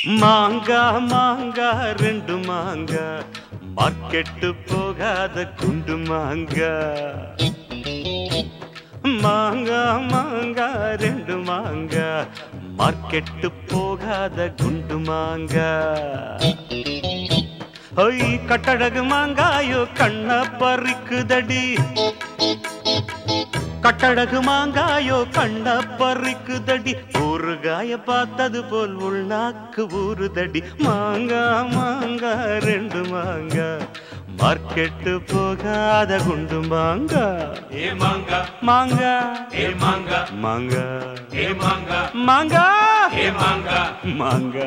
மாங்கா மாங்கா ரெண்டு மாங்கா மார்க்கெட்டு போகாத குண்டு மாங்கா மாங்கா மாங்கா ரெண்டு மாங்கா மார்க்கெட்டு போகாத குண்டு மாங்கா ஒய் கட்டழகு மாங்காயோ கண்ண பறிக்குதடி கட்டழகு மாங்காயோ கண்ண பறிக்குதடி ஊறுகாய பார்த்தது போல் உள்நாக்கு ஊறுதடி மாங்கா மாங்கா ரெண்டு மாங்கா மார்க்கெட்டு போகாத குண்டு மாங்கா ஏ மாங்கா மாங்கா ஏ மாங்கா மாங்கா ஏ மாங்கா மாங்கா ஏ மாங்கா மாங்கா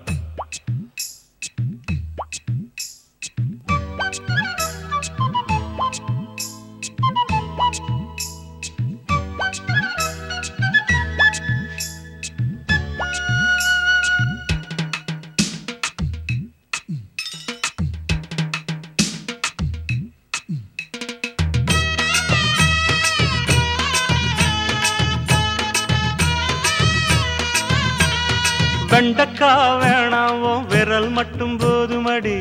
வெண்டக்கா வேணாவும் விரல் மட்டும் போதுமடி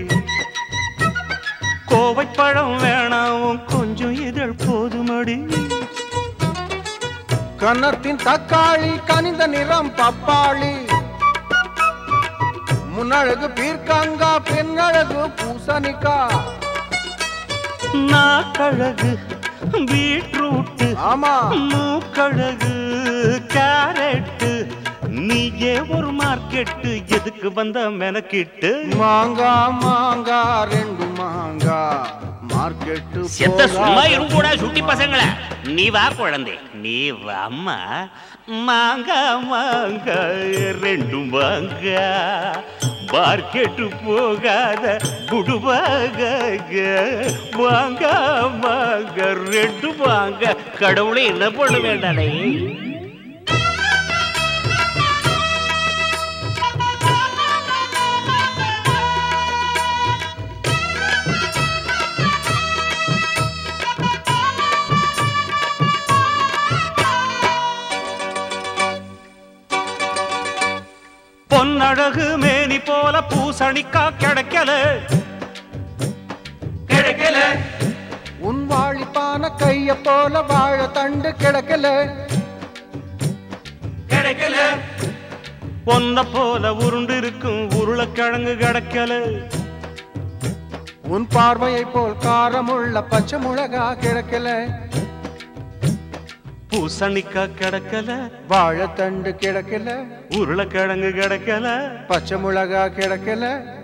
கோவைப்பழம் வேணாவும் கொஞ்சம் இதழ் போதுமடி கன்னத்தின் தக்காளி கனிந்த நிறம் பப்பாளி முன்னழகு பீர்க்கங்கா பெண்ணழகு பூசணிக்கா நாக்கழகு பீட்ரூட்டு ஆமா மூக்கழகு கேரட்டு நீயே ஒரு மார்க்கெட்டு எதுக்கு வந்த மெனக்கிட்டு மாங்கா மாங்கா ரெண்டு மாங்கா மார்க்கெட்டு செத்த சும்மா போகாத இருங்கூடா சுட்டி பசங்கள நீ வா குழந்தை நீ வாம்மா மாங்கா மாங்கா ரெண்டு மாங்கா மார்க்கெட்டு போகாத குடுவாங்க மாங்கா மாங்கா ரெண்டு மாங்கா கடவுளே என்ன பண்ண வேண்டானே பொன்னழகு மேனி போல பூசணிக்கா கிடைக்கல கிடைக்கல உன் வாழிப்பான கைய போல வாழ தண்டு கிடக்கல கிடைக்கல பொன்ன போல உருண்டு இருக்கும் உருளைக்கிழங்கு கிடைக்கல உன் பார்வையை போல் காரமுள்ள பச்சை மிளகா கிடக்கல பூசணிக்கா கிடைக்கல வாழைத்தண்டு கிடக்கல உருளைக்கிழங்கு கிடைக்கல பச்சை மிளகா கிடக்கல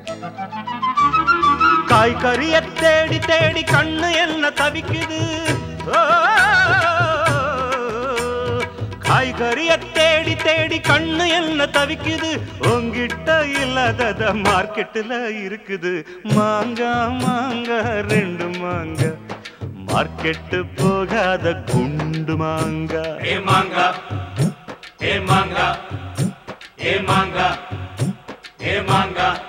காய்கறிய தேடி தேடி கண்ணு என்ன தவிக்குது ஓ, காய்கறிய தேடி தேடி கண்ணு என்ன தவிக்குது உங்கிட்ட இல்லாதத மார்க்கெட்டுல இருக்குது மாங்கா மாங்கா ரெண்டு மாங்கா மார்க்கெட்டு போகாத குண்டு மாங்கா ஏ மாங்கா ஏ மாங்கா ஏ மாங்கா ஏ மாங்கா